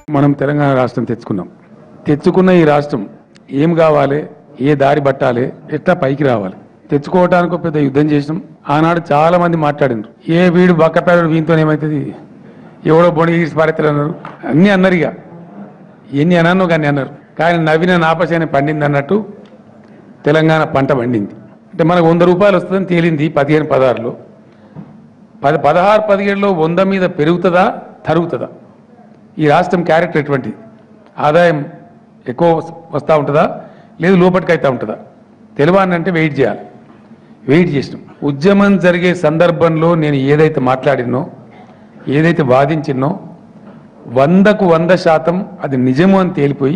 మనం తెలంగాణ రాష్ట్రం తెచ్చుకున్నాం తెచ్చుకున్న ఈ రాష్ట్రం ఏం కావాలి ఏ దారి పట్టాలి ఎట్లా పైకి రావాలి తెచ్చుకోవడానికి ఒక పెద్ద యుద్ధం చేసినాం ఆనాడు చాలా మంది మాట్లాడినారు ఏ వీడు బక్కపేడు వీనితో ఏమవుతుంది ఎవడో బొడి తీసి పారెత్తలు అన్నారు అన్నీ అన్నారు ఇక ఎన్ని అన్నాను కానీ అన్నారు కానీ నవ్విన నాపశాని పండింది అన్నట్టు తెలంగాణ పంట పండింది అంటే మనకు వంద రూపాయలు వస్తుందని తేలింది పదిహేను పదహారులో పది పదహారు పదిహేడులో వంద మీద పెరుగుతుందా తరుగుతుందా ఈ రాష్ట్రం క్యారెక్టర్ ఎటువంటిది ఆదాయం ఎక్కువ వస్తూ ఉంటుందా లేదు లోపలికి అవుతూ ఉంటుందా తెలియాలని అంటే వెయిట్ చేయాలి వెయిట్ చేసినాం ఉద్యమం జరిగే సందర్భంలో నేను ఏదైతే మాట్లాడినో ఏదైతే వాదించినో వందకు వంద శాతం అది నిజము అని తేలిపోయి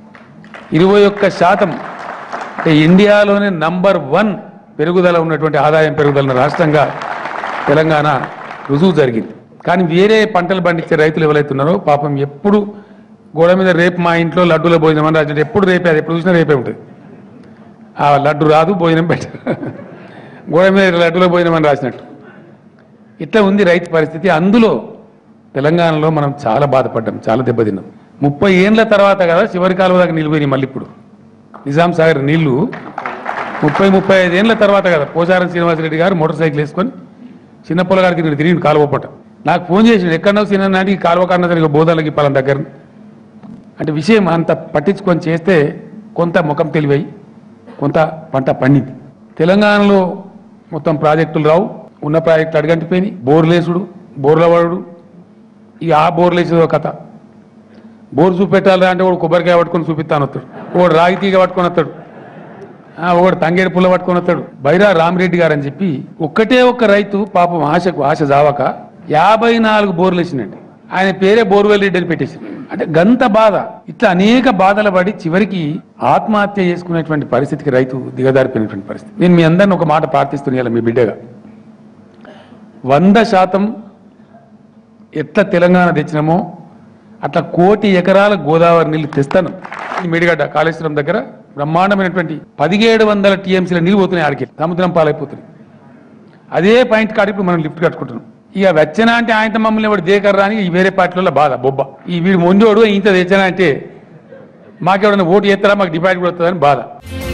ఇరవై ఒక్క శాతం అంటే ఇండియాలోనే నంబర్ వన్ పెరుగుదల ఉన్నటువంటి ఆదాయం పెరుగుదల ఉన్న రాష్ట్రంగా తెలంగాణ రుజువు జరిగింది కానీ వేరే పంటలు పండించే రైతులు ఎవరైతే ఉన్నారో పాపం ఎప్పుడు గోడ మీద రేపు మా ఇంట్లో లడ్డూల భోజనం అని రాసినట్టు ఎప్పుడు రేపే అది ఎప్పుడు చూసినా రేపే ఉంటుంది ఆ లడ్డు రాదు భోజనం పెట్టరు గోడ మీద లడ్డూల భోజనం అని రాసినట్టు ఇట్లా ఉంది రైతు పరిస్థితి అందులో తెలంగాణలో మనం చాలా బాధపడ్డాం చాలా దెబ్బతిన్నాం ముప్పై ఏండ్ల తర్వాత కదా చివరి కాలువ దాకా నిలిపోయినాయి మళ్ళీ ఇప్పుడు నిజాం సాగర్ నీళ్లు ముప్పై ముప్పై ఐదు ఏండ్ల తర్వాత కదా పోచారం శ్రీనివాసరెడ్డి గారు మోటార్ సైకిల్ వేసుకొని చిన్న పొలగారికి నేను తిరిగి కాలువ పట్ట నాకు ఫోన్ చేసి ఎక్కడో చిన్న నాటి ఈ కాలువ కన్నా సరిగ్గా బోధాలకి పలాన దగ్గర అంటే విషయం అంత పట్టించుకొని చేస్తే కొంత ముఖం తెలివై కొంత పంట పండింది తెలంగాణలో మొత్తం ప్రాజెక్టులు రావు ఉన్న ప్రాజెక్టులు అడగంటిపోయినాయి బోర్లేసుడు బోర్ల వాడు ఇక ఆ బోర్లేసేదో కథ బోర్ చూపెట్టాలి అంటే వాడు కొబ్బరికాయ పట్టుకొని చూపిస్తాను వస్తాడు ఒకడు రాగి తీగ పట్టుకొని వస్తాడు ఆ, ఒకడు తంగేడు పుల్ల పట్టుకొని వస్తాడు బైరా రామిరెడ్డి గారు అని చెప్పి ఒక్కటే ఒక్క రైతు పాపం ఆశకు ఆశ జావక యాభై నాలుగు బోర్లు వేసినండి ఆయన పేరే బోర్వెల్ రెడ్డి అని పెట్టేసి అంటే గంత బాధ ఇట్లా అనేక బాధలు పడి చివరికి ఆత్మహత్య చేసుకునేటువంటి పరిస్థితికి రైతు దిగజారిపోయినటువంటి పరిస్థితి నేను మీ అందరిని ఒక మాట ప్రార్థిస్తున్నాను మీ బిడ్డగా వంద శాతం ఎట్లా తెలంగాణ తెచ్చినామో అట్లా కోటి ఎకరాల గోదావరి నీళ్లు తెస్తాను ఈ మేడిగడ్డ కాళేశ్వరం దగ్గర బ్రహ్మాండమైనటువంటి పదిహేడు వందల టీఎంసీల నీళ్ళు పోతున్నాయి ఆడికి సముద్రం పాలైపోతున్నాయి అదే పాయింట్ కాడికి ఇప్పుడు మనం లిఫ్ట్ కట్టుకుంటున్నాం ఇక వెచ్చన అంటే ఆయన మమ్మల్ని ఎవడు దేకర్రా అని ఈ వేరే పార్టీలో బాధ బొబ్బ ఈ వీడు మొండోడు ఇంత తెచ్చనా అంటే మాకెవడన్నా ఓటు చేస్తారా మాకు డిపాజిట్ కూడా వస్తుందని బాధ